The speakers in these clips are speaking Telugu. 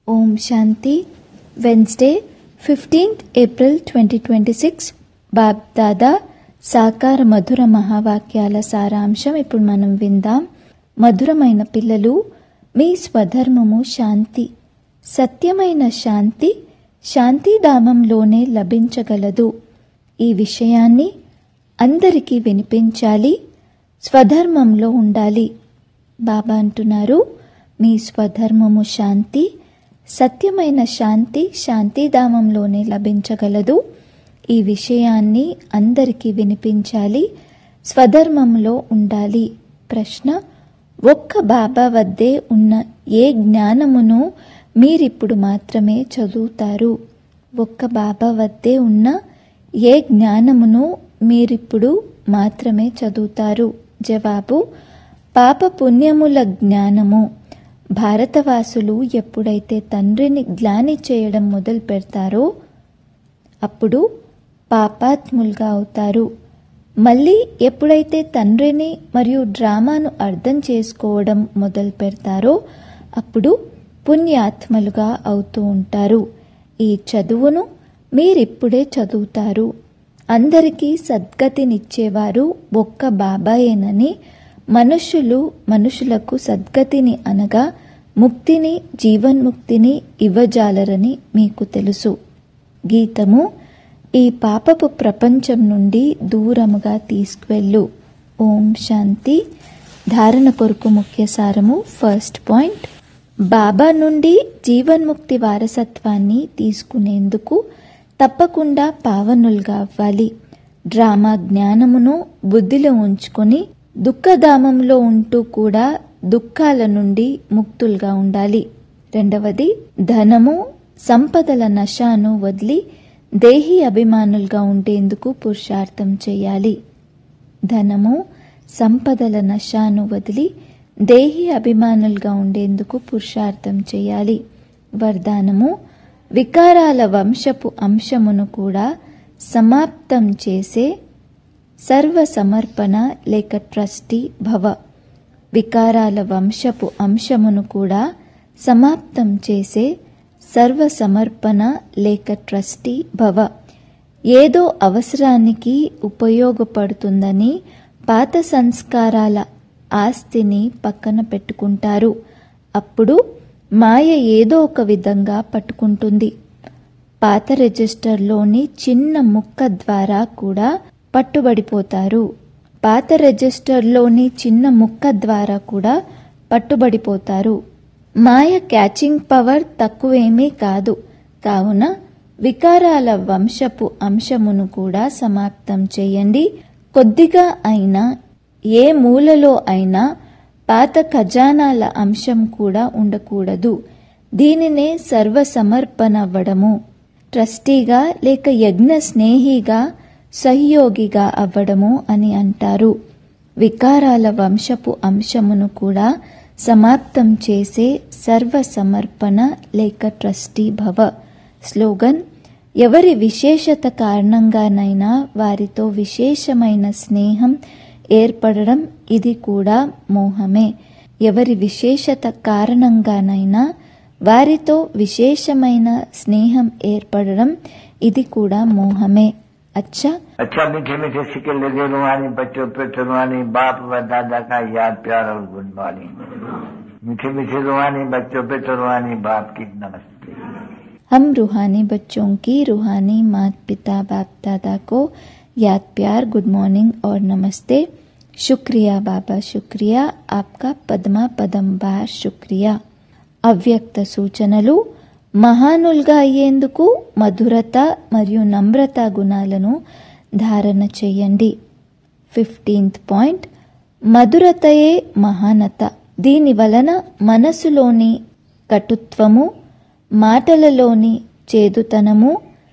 ఓం Shanti Wednesday fifteenth April twenty twenty six Bap Dada సాకార మధుర మహావాక్యాల సారాంశం ఇప్పుడు మనం విందాం మధురమైన పిల్లలు మీ స్వధర్మము శాంతి సత్యమైన శాంతి శాంతిధామంలోనే లభించగలదు ఈ విషయాన్ని అందరికీ వినిపించాలి స్వధర్మంలో ఉండాలి బాబా అంటున్నారు మీ స్వధర్మము శాంతి సత్యమైన శాంతి శాంతిధామంలోనే లభించగలదు ఈ విషయాన్ని అందరికీ వినిపించాలి స్వధర్మంలో ఉండాలి ప్రశ్న ఒక్క బాబా వద్దే ఉన్న ఏ జ్ఞానమును మీరిప్పుడు మాత్రమే చదువుతారు ఒక్క బాబా వద్దే ఉన్న ఏ జ్ఞానమును మీరిప్పుడు మాత్రమే చదువుతారు జవాబు పాప పుణ్యముల జ్ఞానము భారతవాసులు ఎప్పుడైతే తండ్రిని గ్లాని చేయడం మొదలు పెడతారో అప్పుడు పాపాత్ములుగా అవుతారు మళ్ళీ ఎప్పుడైతే తండ్రిని మరియు డ్రామాను అర్థం చేసుకోవడం మొదలు పెడతారో అప్పుడు పుణ్యాత్మలుగా అవుతూ ఉంటారు ఈ చదువును మీరిప్పుడే చదువుతారు అందరికీ సద్గతినిచ్చేవారు ఒక్క బాబాయేనని మనుషులు మనుషులకు సద్గతిని అనగా ముక్తిని జీవన్ముక్తిని ఇవ్వజాలరని మీకు తెలుసు గీతము ఈ పాపపు ప్రపంచం నుండి దూరముగా తీసుకువెళ్ళు ఓం శాంతి ధారణ కొరకు ముఖ్య సారము ఫస్ట్ పాయింట్ బాబా నుండి జీవన్ముక్తి వారసత్వాన్ని తీసుకునేందుకు తప్పకుండా పావనులుగా అవ్వాలి డ్రామా జ్ఞానమును బుద్ధిలో ఉంచుకొని దుఃఖధామంలో ఉంటూ కూడా దుఃఖాల నుండి ముక్తులుగా ఉండాలి రెండవది ధనము సంపదల నశాను వదిలి దేహి అభిమానులుగా ఉండేందుకు పురుషార్థం చేయాలి ధనము సంపదల నశాను వదిలి దేహి అభిమానులుగా ఉండేందుకు పురుషార్థం చేయాలి వరదానము వికారాల వంశపు అంశమును కూడా సమాప్తం చేసే సర్వ సమర్పణ లేక ట్రస్టీ భవ వికారాల వంశపు అంశమును కూడా సమాప్తం చేసే సర్వ సమర్పణ లేక ట్రస్టీ భవ ఏదో అవసరానికి ఉపయోగపడుతుందని పాత సంస్కారాల ఆస్తిని పక్కన పెట్టుకుంటారు అప్పుడు మాయ ఏదో ఒక విధంగా పట్టుకుంటుంది పాత రిజిస్టర్లోని చిన్న ముక్క ద్వారా కూడా పట్టుబడిపోతారు పాత రిజిస్టర్లోని చిన్న ముక్క ద్వారా కూడా పట్టుబడిపోతారు మాయ క్యాచింగ్ పవర్ తక్కువేమీ కాదు కావున వికారాల వంశపు అంశమును కూడా సమాప్తం చేయండి కొద్దిగా అయినా ఏ మూలలో అయినా పాత ఖజానాల అంశం కూడా ఉండకూడదు దీనినే సర్వసమర్పణ అవ్వడము ట్రస్టీగా లేక యజ్ఞ స్నేహిగా సహయోగిగా అవ్వడము అని అంటారు వికారాల వంశపు అంశమును కూడా సమాప్తం చేసే సర్వ సమర్పణ లేక ట్రస్టీ భవ స్లోగన్ ఎవరి విశేషత కారణంగానైనా వారితో విశేషమైన స్నేహం ఏర్పడడం ఇది కూడా మోహమే ఎవరి విశేషత కారణంగానైనా వారితో విశేషమైన స్నేహం ఏర్పడడం ఇది కూడా మోహమే अच्छा अच्छा मीठे मीठे सिक्के लगे रुहानी बच्चों पे रुहानी बाप व दादा का याद प्यार और गुड मॉर्निंग मीठे मीठे रुहानी बच्चों पे रुहानी बाप की नमस्ते हम रूहानी बच्चों की रूहानी माता पिता बाप दादा को याद प्यार गुड मॉर्निंग और नमस्ते शुक्रिया बाबा शुक्रिया आपका పద్మా పదం బార్ శుక్రియా అవ్యక్త సూచనలు మహానులుగా అయ్యేందుకు మధురత మరియు నమ్రత గుణాలను ధారణ చేయండి ఫిఫ్టీన్త్ పాయింట్ మధురతయే మహానత దీని వలన మనసులోని కటుత్వము మాటలలోని చేదుతనము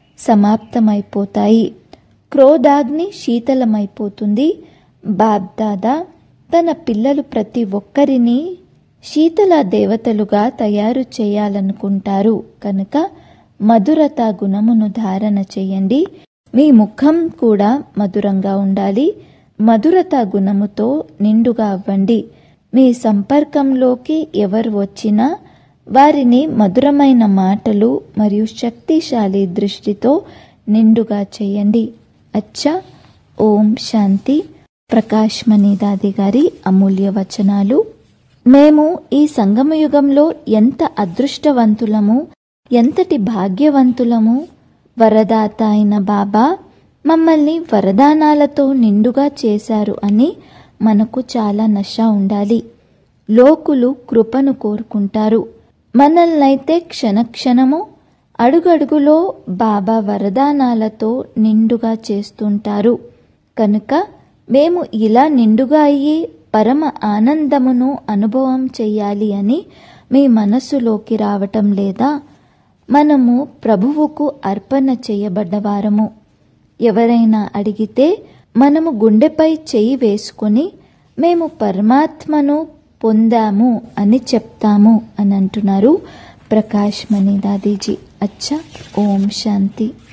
సమాప్తమైపోతాయి క్రోధాగ్ని శీతలమైపోతుంది బాబ్దాదా తన పిల్లలు ప్రతి ఒక్కరిని శీతల దేవతలుగా తయారు చేయాలనుకుంటారు కనుక మధురత గుణమును ధారణ చేయండి మీ ముఖం కూడా మధురంగా ఉండాలి మధురత గుణముతో నిండుగా అవ్వండి మీ సంపర్కంలోకి ఎవరు వచ్చినా వారిని మధురమైన మాటలు మరియు శక్తిశాలి దృష్టితో నిండుగా చేయండి అచ్చా ఓం శాంతి ప్రకాష్ మణిదాది గారి అమూల్య వచనాలు మేము ఈ సంగమయుగంలో ఎంత అదృష్టవంతులము ఎంతటి భాగ్యవంతులము వరదాత అయిన బాబా మమ్మల్ని వరదానాలతో నిండుగా చేశారు అని మనకు చాలా నష ఉండాలి లోకులు కృపను కోరుకుంటారు మనల్నైతే క్షణక్షణము అడుగడుగులో బాబా వరదానాలతో నిండుగా చేస్తుంటారు కనుక మేము ఇలా నిండుగా అయ్యి పరమ ఆనందమును అనుభవం చెయ్యాలి అని మీ మనస్సులోకి రావటం లేదా మనము ప్రభువుకు అర్పణ చేయబడ్డవారము ఎవరైనా అడిగితే మనము గుండెపై చెయ్యి వేసుకొని మేము పరమాత్మను పొందాము అని చెప్తాము అని అంటున్నారు ప్రకాష్ మణి దాదీజీ అచ్చా ఓం శాంతి